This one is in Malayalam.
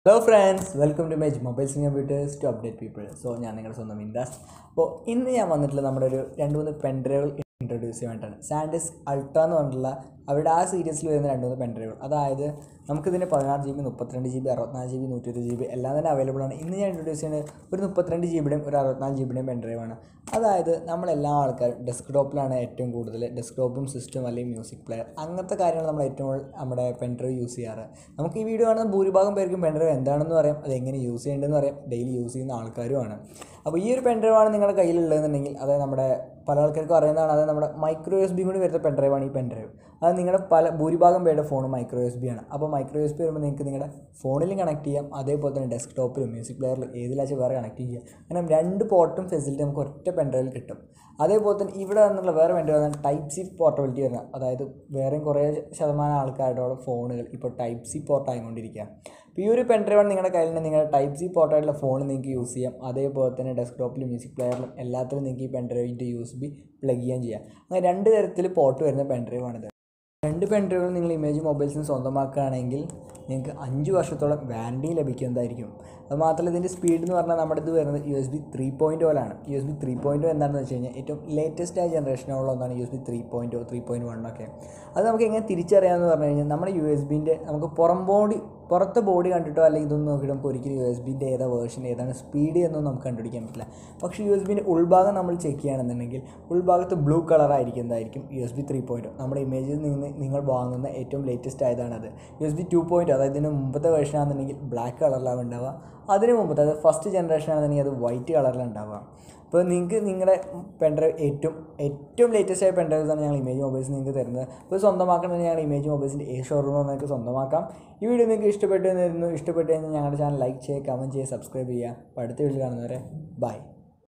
hello friends welcome to Image Mobiles and Computers to update people so ഞാൻ നിങ്ങളുടെ സ്വന്തം ഇൻഡാസ് അപ്പോൾ ഇന്ന് ഞാൻ വന്നിട്ടുള്ള നമ്മുടെ ഒരു രണ്ട് മൂന്ന് പെൻഡ്രൈവുകൾ ഇൻട്രൊഡ്യൂസ് ചെയ്യാൻ വേണ്ടിയിട്ടാണ് സാൻഡിസ് അൾട്ര എന്ന് പറഞ്ഞിട്ടുള്ള അവരുടെ ആ സീരീസിൽ വരുന്ന രണ്ട് മൂന്ന് പെൻഡ്രൈവുകൾ അതായത് നമുക്കിതിന് പതിനാറ് ജി ബി മുപ്പത്തിരണ്ട് ജി ബി അറുപത്തിനാല് ജി ബി നൂറ്റി ജി ബി എല്ലാം തന്നെ അവൈലബിൾ ആണ് ഇന്ന് ഞാൻ ഇൻട്രൊഡ്യൂസ് ചെയ്യുന്നത് ഒരു മുപ്പത്തിരണ്ട് ജി ബിയുടെയും ഒരു അറുപത്തിനാല് ജി ബിയുടെയും പെൻഡ്രൈവാണ് അതായത് നമ്മളെല്ലാ ആൾക്കാരും ഡെസ്ക്ടോപ്പിലാണ് ഏറ്റവും കൂടുതൽ ഡെസ്ക്ടോപ്പും സിസ്റ്റം അല്ലെങ്കിൽ മ്യൂസിക് പ്ലെയർ അങ്ങനത്തെ കാര്യങ്ങൾ നമ്മൾ ഏറ്റവും കൂടുതൽ നമ്മുടെ പെൻഡ്രൈവ് യൂസ് ചെയ്യാറ് നമുക്ക് ഈ വീഡിയോ കാണുന്ന ഭൂരിഭാഗം പേർക്കും പെൻഡ്രൈവ് എന്താണെന്ന് അറിയാം അത് എങ്ങനെ യൂസ് ചെയ്യേണ്ടതെന്ന് അറിയാം ഡെയിലി യൂസ് ചെയ്യുന്ന ആൾക്കാരുമാണ് അപ്പോൾ ഈ ഒരു പെൻഡ്രൈവ് ആണ് നിങ്ങളുടെ കയ്യിലുള്ളതെന്നുണ്ടെങ്കിൽ അതായത് നമ്മുടെ പല ആൾക്കാർക്കും അറിയുന്നതാണ് അതായത് നമ്മുടെ മൈക്രോ എസ് ബി കൂടി വരുന്ന പെൻഡ്രൈവ് ആണ് ഈ പെൻഡ്രൈവ് അത് നിങ്ങളുടെ പല ഭൂരിഭാഗം പേരുടെ ഫോൺ മൈക്രോ എസ് ബി ആണ് അപ്പോൾ മൈക്രോ എസ് ബി വരുമ്പോൾ നിങ്ങൾക്ക് നിങ്ങളുടെ ഫോണിലും കണക്ട് ചെയ്യാം അതേപോലെ തന്നെ ഡെസ്ക്ടോപ്പിലും മ്യൂസിക് പ്ലെയറിലും ഏതിലാച്ചാൽ വേറെ കണക്ട് ചെയ്യാം അങ്ങനെ രണ്ട് പോർട്ടും ഫെസിലിറ്റി നമുക്ക് ഒറ്റ പെൻഡ്രൈവിൽ കിട്ടും അതേപോലെ തന്നെ ഇവിടെ നിന്നുള്ള വേറെ പെൻഡ്രൈവ് ടൈപ്പ് സി പോർട്ടബിലിറ്റി വരുന്നത് അതായത് വേറെയും കുറേ ശതമാനം ആൾക്കാരുടെ ഫോണുകൾ ഇപ്പോൾ ടൈപ്പ് സി പോർട്ട് ആയിക്കൊണ്ടിരിക്കുക അപ്പോൾ ഈ ഒരു പെൻഡ്രൈവാണ് നിങ്ങളുടെ കയ്യിൽ നിന്ന് നിങ്ങളുടെ ടൈപ്പ് സി പോർട്ടായിട്ടുള്ള ഫോൺ നിങ്ങൾക്ക് യൂസ് ചെയ്യാം അതേപോലെ തന്നെ ഡെസ്ക്ടോപ്പിലും മ്യൂസിക് പ്ലെയറിലും എല്ലാത്തിലും നിങ്ങൾക്ക് ഈ പെൻഡ്രൈവിൻ്റെ യു എസ് ബി പ്ലഗ് ചെയ്യാൻ ചെയ്യാം അങ്ങനെ രണ്ട് തരത്തിൽ പോർട്ട് വരുന്ന പെൻഡ്രൈവാണിത് രണ്ട് പെൻഡ്രൈവുകൾ നിങ്ങൾ ഇമേജ് മൊബൈൽസിന് സ്വന്തമാക്കുകയാണെങ്കിൽ നിങ്ങൾക്ക് അഞ്ച് വർഷത്തോളം വാറണ്ടി ലഭിക്കുന്നതായിരിക്കും അത് മാത്രമല്ല ഇതിൻ്റെ സ്പീഡ് എന്ന് പറഞ്ഞാൽ നമ്മുടെ ഇത് വരുന്നത് U S B three point ഓലാണ് U S B three point എന്താണെന്ന് വെച്ച് കഴിഞ്ഞാൽ ഏറ്റവും ലേറ്റസ്റ്റ് ആയ ജനറേഷനുള്ള ഒന്നാണ് U S B three point three point വണ്ണൊക്കെ അത് നമുക്ക് എങ്ങനെ തിരിച്ചറിയാമെന്ന് പറഞ്ഞു കഴിഞ്ഞാൽ നമ്മുടെ യു എസ് ബിൻ്റെ നമുക്ക് പുറം ബോഡി പുറത്തെ ബോഡി കണ്ടിട്ടോ അല്ലെങ്കിൽ ഇതൊന്നും നോക്കിയിട്ട് നമുക്ക് ഒരിക്കലും യു എസ് ബിൻ്റെ ഏതാ വേർഷൻ ഏതാണ് സ്പീഡ് എന്നൊന്നും നമുക്ക് കണ്ടുപിടിക്കാൻ പറ്റില്ല പക്ഷേ യു എസ് ബിൻ്റെ ഉൾഭാഗം നമ്മൾ ചെക്ക് ചെയ്യുകയാണെന്നുണ്ടെങ്കിൽ ഉൾഭാഗത്ത് ബ്ലൂ കളർ ആയിരിക്കുന്നതായിരിക്കും U S B three point നമ്മുടെ ഇമേജിൽ നിന്ന് നിങ്ങൾ വാങ്ങുന്ന ഏറ്റവും ലേറ്റസ്റ്റ് ആയതാണത് U S B two point അതായത് ഇതിന് മുമ്പത്തെ വേർഷൻ ആണെന്നുണ്ടെങ്കിൽ ബ്ലാക്ക് കളറിലാണ് ഉണ്ടാവുക അതിന് മുമ്പത്തെ അതായത് ഫസ്റ്റ് ജനറേഷൻ ആണെന്നുണ്ടെങ്കിൽ അത് വൈറ്റ് കളറിലാണ് ഉണ്ടാവുക അപ്പോൾ നിങ്ങൾക്ക് നിങ്ങളുടെ പെൻഡ്രൈവ് ഏറ്റവും ഏറ്റവും ലേറ്റസ്റ്റ് ആയ പെൻഡ്രൈവ്സാണ് ഞങ്ങൾ ഇമേജ് മൊബൈൽസ് നിങ്ങൾക്ക് തരുന്നത് അപ്പോൾ സ്വന്തമാക്കണമെങ്കിൽ ഞങ്ങൾ ഇമേജ് മൊബൈൽസിൻ്റെ ഏ ഷോറൂമിൽ നിങ്ങൾക്ക് സ്വന്തമാക്കാം ഈ വീഡിയോ നിങ്ങൾക്ക് ഇഷ്ടപ്പെട്ടു എന്നിരുന്നു ഇഷ്ടപ്പെട്ടു കഴിഞ്ഞാൽ ഞങ്ങളുടെ ചാനൽ ലൈക്ക് ചെയ്യുക കമൻറ്റ് ചെയ്യുക സബ്സ്ക്രൈബ് ചെയ്യുക അപ്പോൾ അടുത്ത വീഡിയോ കാണുന്നവരെ ബൈ